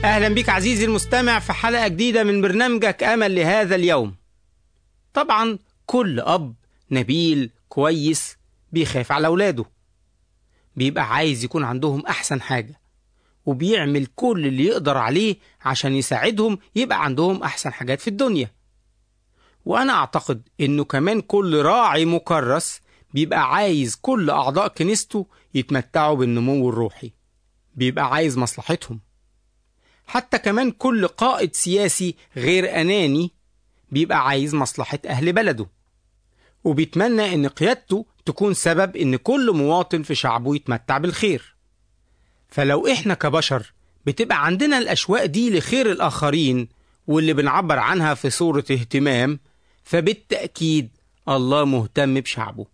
أهلا بك عزيزي المستمع في حلقة جديدة من برنامجك أمل لهذا اليوم طبعا كل أب نبيل كويس بيخاف على أولاده بيبقى عايز يكون عندهم أحسن حاجة وبيعمل كل اللي يقدر عليه عشان يساعدهم يبقى عندهم أحسن حاجات في الدنيا وأنا أعتقد إنه كمان كل راعي مكرس بيبقى عايز كل أعضاء كنيسته يتمتعوا بالنمو الروحي بيبقى عايز مصلحتهم حتى كمان كل قائد سياسي غير أناني بيبقى عايز مصلحة أهل بلده وبيتمنى إن قيادته تكون سبب إن كل مواطن في شعبه يتمتع بالخير فلو إحنا كبشر بتبقى عندنا الأشواق دي لخير الآخرين واللي بنعبر عنها في صورة اهتمام فبالتأكيد الله مهتم بشعبه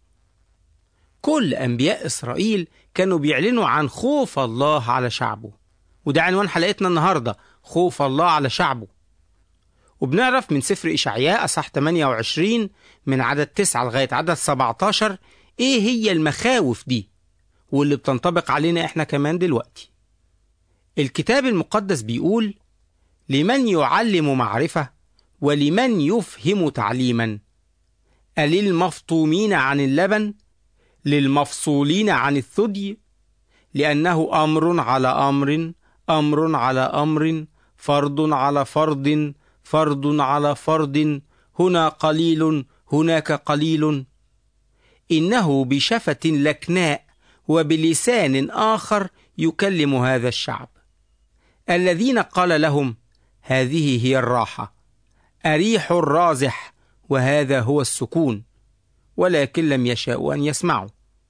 كل أنبياء إسرائيل كانوا بيعلنوا عن خوف الله على شعبه وده عنوان حلقتنا النهاردة خوف الله على شعبه وبنعرف من سفر إشعياء أصح 28 من عدد 9 لغاية عدد 17 إيه هي المخاوف دي واللي بتنطبق علينا إحنا كمان دلوقتي الكتاب المقدس بيقول لمن يعلم معرفة ولمن يفهم تعليما أللمفطومين عن اللبن للمفصولين عن الثدي لأنه أمر على أمر أمر على أمر فرض على فرض فرض على فرض هنا قليل هناك قليل إنه بشفة لكناء وبلسان آخر يكلم هذا الشعب الذين قال لهم هذه هي الراحة أريح الرازح وهذا هو السكون ولكن لم يشاءوا أن يسمعوا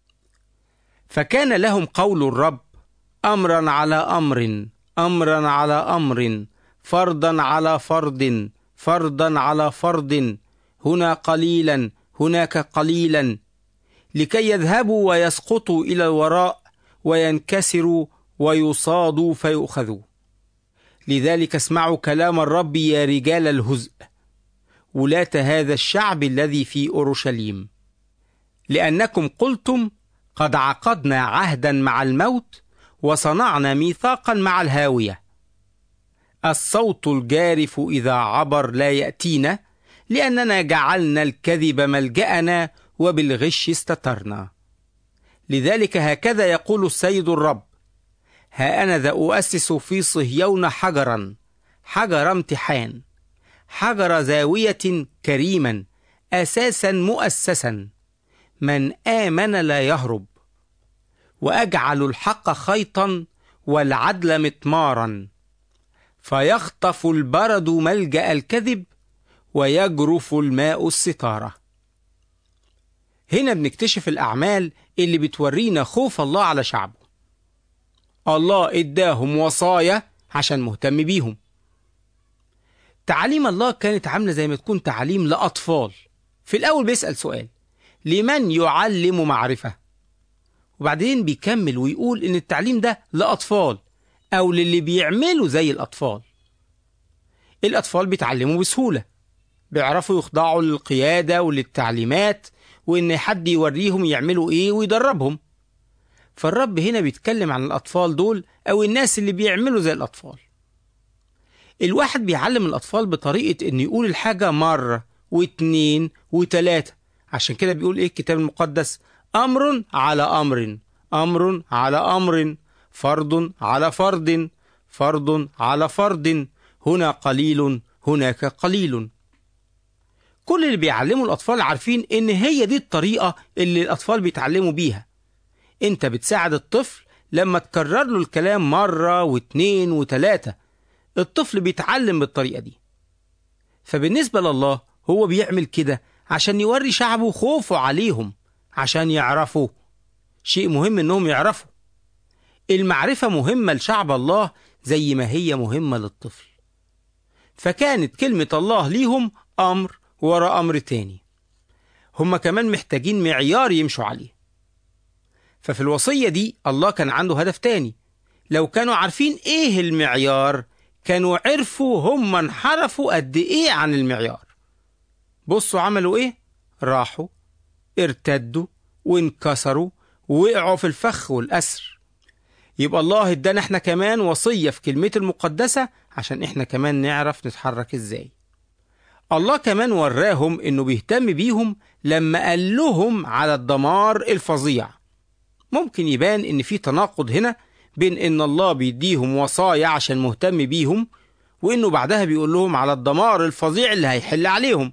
فكان لهم قول الرب أمرا على أمر أمرا على أمر فرضا على فرض فرضا على فرض هنا قليلا هناك قليلا لكي يذهبوا ويسقطوا إلى الوراء وينكسروا ويصادوا فيؤخذوا لذلك اسمعوا كلام الرب يا رجال الهزء ولاة هذا الشعب الذي في أورشليم لأنكم قلتم قد عقدنا عهدا مع الموت وصنعنا ميثاقا مع الهاوية الصوت الجارف إذا عبر لا يأتينا لأننا جعلنا الكذب ملجأنا وبالغش استترنا لذلك هكذا يقول السيد الرب ها أنا ذا أؤسس في صهيون حجرا حجر امتحان حجر زاوية كريما أساسا مؤسسا من آمن لا يهرب وأجعل الحق خيطا والعدل مطمارا فيخطف البرد ملجأ الكذب ويجرف الماء الستارة هنا بنكتشف الأعمال اللي بتورينا خوف الله على شعبه الله اداهم وصايا عشان مهتم بيهم تعاليم الله كانت عاملة زي ما تكون تعاليم لأطفال في الأول بيسأل سؤال لمن يعلم معرفة وبعدين بيكمل ويقول إن التعليم ده لأطفال أو للي بيعملوا زي الأطفال الأطفال بيتعلموا بسهولة بيعرفوا يخضعوا للقيادة وللتعليمات وإن حد يوريهم يعملوا إيه ويدربهم فالرب هنا بيتكلم عن الأطفال دول أو الناس اللي بيعملوا زي الأطفال الواحد بيعلم الأطفال بطريقة إنه يقول الحاجة مرة واتنين وتلاتة عشان كده بيقول إيه الكتاب المقدس أمر على أمر أمر على أمر فرض على فرض فرض على فرض هنا قليل هناك قليل كل اللي بيعلموا الأطفال عارفين إن هي دي الطريقة اللي الأطفال بيتعلموا بيها أنت بتساعد الطفل لما تكرر له الكلام مرة واتنين وتلاتة الطفل بيتعلم بالطريقة دي فبالنسبة لله هو بيعمل كده عشان يوري شعبه خوفه عليهم عشان يعرفوا شيء مهم انهم يعرفوا المعرفة مهمة لشعب الله زي ما هي مهمة للطفل فكانت كلمة الله ليهم أمر ورا أمر تاني هم كمان محتاجين معيار يمشوا عليه ففي الوصية دي الله كان عنده هدف تاني لو كانوا عارفين ايه المعيار كانوا عرفوا هم انحرفوا قد ايه عن المعيار بصوا عملوا ايه راحوا ارتدوا وانكسروا ووقعوا في الفخ والأسر يبقى الله ادانا احنا كمان وصية في كلمته المقدسة عشان احنا كمان نعرف نتحرك ازاي الله كمان وراهم انه بيهتم بيهم لما قال لهم على الدمار الفظيع ممكن يبان ان في تناقض هنا بين ان الله بيديهم وصايا عشان مهتم بيهم وانه بعدها بيقول لهم على الدمار الفظيع اللي هيحل عليهم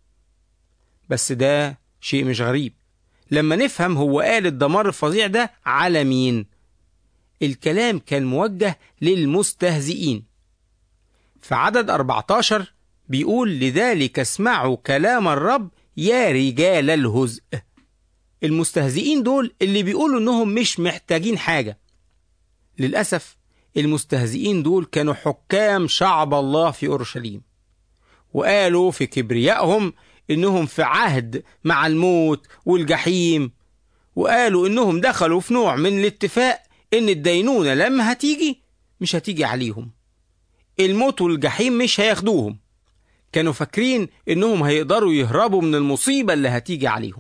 بس ده شيء مش غريب لما نفهم هو قال الدمار الفظيع ده على مين الكلام كان موجه للمستهزئين في عدد 14 بيقول لذلك اسمعوا كلام الرب يا رجال الهزء المستهزئين دول اللي بيقولوا انهم مش محتاجين حاجة للأسف المستهزئين دول كانوا حكام شعب الله في أورشليم وقالوا في كبريائهم انهم في عهد مع الموت والجحيم وقالوا انهم دخلوا في نوع من الاتفاق ان الدينونة لما هتيجي مش هتيجي عليهم الموت والجحيم مش هياخدوهم كانوا فاكرين انهم هيقدروا يهربوا من المصيبة اللي هتيجي عليهم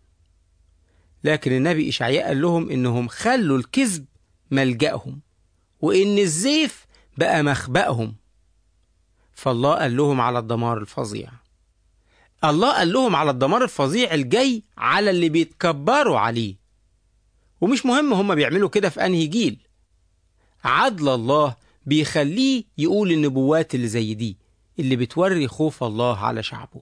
لكن النبي إشعياء قال لهم انهم خلوا الكذب ملجأهم وان الزيف بقى مخبأهم فالله قال لهم على الدمار الفظيع الله قال لهم على الدمار الفظيع الجاي على اللي بيتكبروا عليه ومش مهم هما بيعملوا كده في انهي جيل عدل الله بيخليه يقول النبوات اللي زي دي اللي بتوري خوف الله على شعبه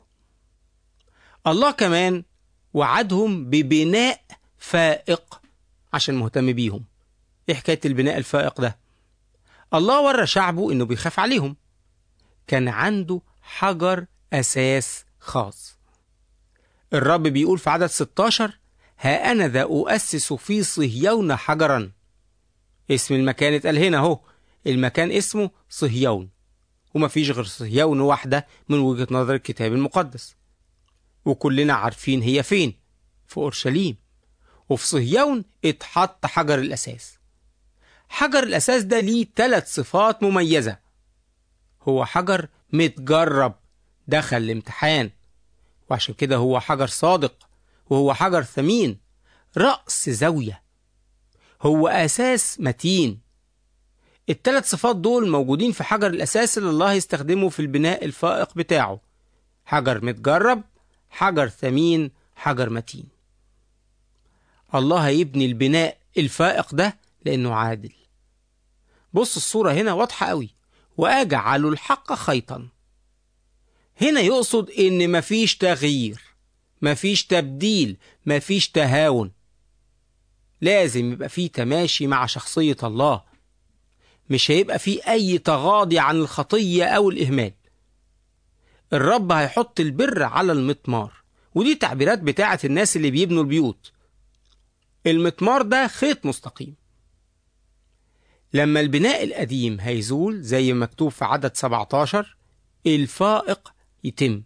الله كمان وعدهم ببناء فائق عشان مهتم بيهم ايه حكايه البناء الفائق ده الله ورى شعبه انه بيخاف عليهم كان عنده حجر اساس خاص الرب بيقول في عدد 16 ها أنا ذا أؤسس في صهيون حجرا اسم المكان اتقال هنا اهو المكان اسمه صهيون وما فيش غير صهيون واحدة من وجهة نظر الكتاب المقدس وكلنا عارفين هي فين في أورشليم وفي صهيون اتحط حجر الأساس حجر الأساس ده ليه ثلاث صفات مميزة هو حجر متجرب دخل الامتحان وعشان كده هو حجر صادق وهو حجر ثمين رأس زاوية هو أساس متين الثلاث صفات دول موجودين في حجر الأساس اللي الله يستخدمه في البناء الفائق بتاعه حجر متجرب حجر ثمين حجر متين الله هيبني البناء الفائق ده لأنه عادل بص الصورة هنا واضحة قوي وأجعل الحق خيطا هنا يقصد إن مفيش تغيير مفيش تبديل مفيش تهاون لازم يبقى فيه تماشي مع شخصية الله مش هيبقى فيه أي تغاضي عن الخطية أو الإهمال الرب هيحط البر على المطمار ودي تعبيرات بتاعة الناس اللي بيبنوا البيوت المطمار ده خيط مستقيم لما البناء القديم هيزول زي ما مكتوب في عدد 17 الفائق يتم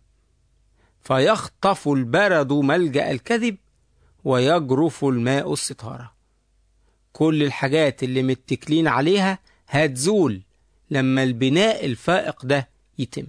فيخطف البرد ملجأ الكذب ويجرف الماء الستارة كل الحاجات اللي متكلين عليها هتزول لما البناء الفائق ده يتم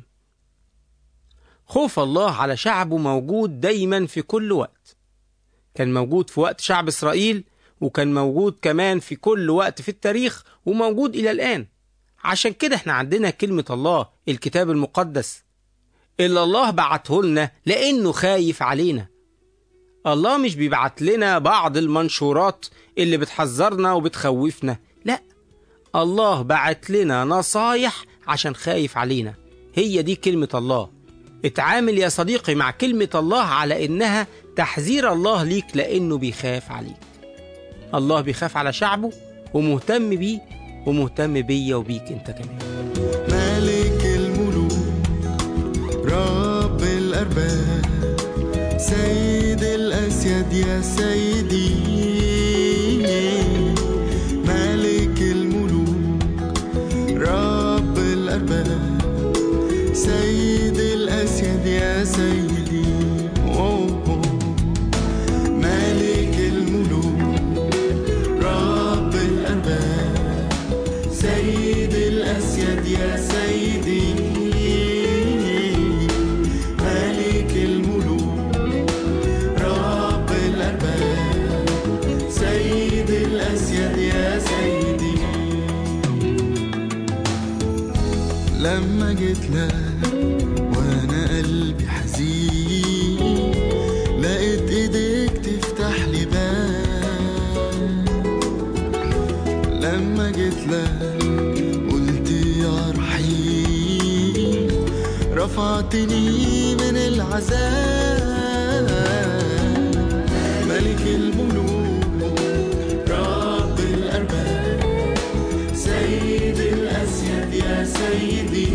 خوف الله على شعبه موجود دايما في كل وقت كان موجود في وقت شعب إسرائيل وكان موجود كمان في كل وقت في التاريخ وموجود إلى الآن عشان كده احنا عندنا كلمة الله الكتاب المقدس اللي الله بعته لنا لأنه خايف علينا الله مش بيبعت لنا بعض المنشورات اللي بتحذرنا وبتخوفنا لا الله بعت لنا نصايح عشان خايف علينا هي دي كلمة الله اتعامل يا صديقي مع كلمة الله على إنها تحذير الله ليك لأنه بيخاف عليك الله بيخاف على شعبه ومهتم بيه ومهتم بيا وبيك انت كمان ملك الملوك رب الأرباب سيد الأسياد يا سيدي ملك الملوك رب الأرباب سيد الأسياد يا سيدي أوه أوه. ملك الملوك رب الأرباب سيد الأسياد يا سيدي ملك الملوك رب الأرباب سيد الأسياد يا سيدي لما جيت لك وانا قلبي حزين لقيت ايديك تفتح لي باب لما جيت لك قلت يا رحيم رفعتني من العذاب ملك الملوك رب الأرباب سيد الأسياد يا سيدي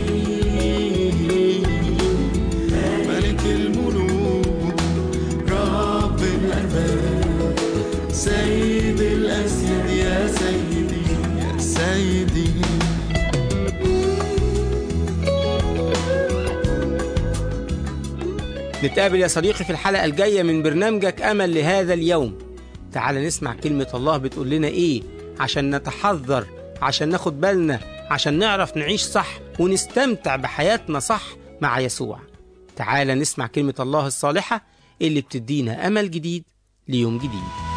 ملك الملوك رب الأرباب سيد الأسياد يا سيدي يا سيدي نتقابل يا صديقي في الحلقة الجاية من برنامجك أمل لهذا اليوم تعال نسمع كلمة الله بتقول لنا إيه عشان نتحذر عشان ناخد بالنا عشان نعرف نعيش صح ونستمتع بحياتنا صح مع يسوع تعال نسمع كلمة الله الصالحة اللي بتدينا أمل جديد ليوم جديد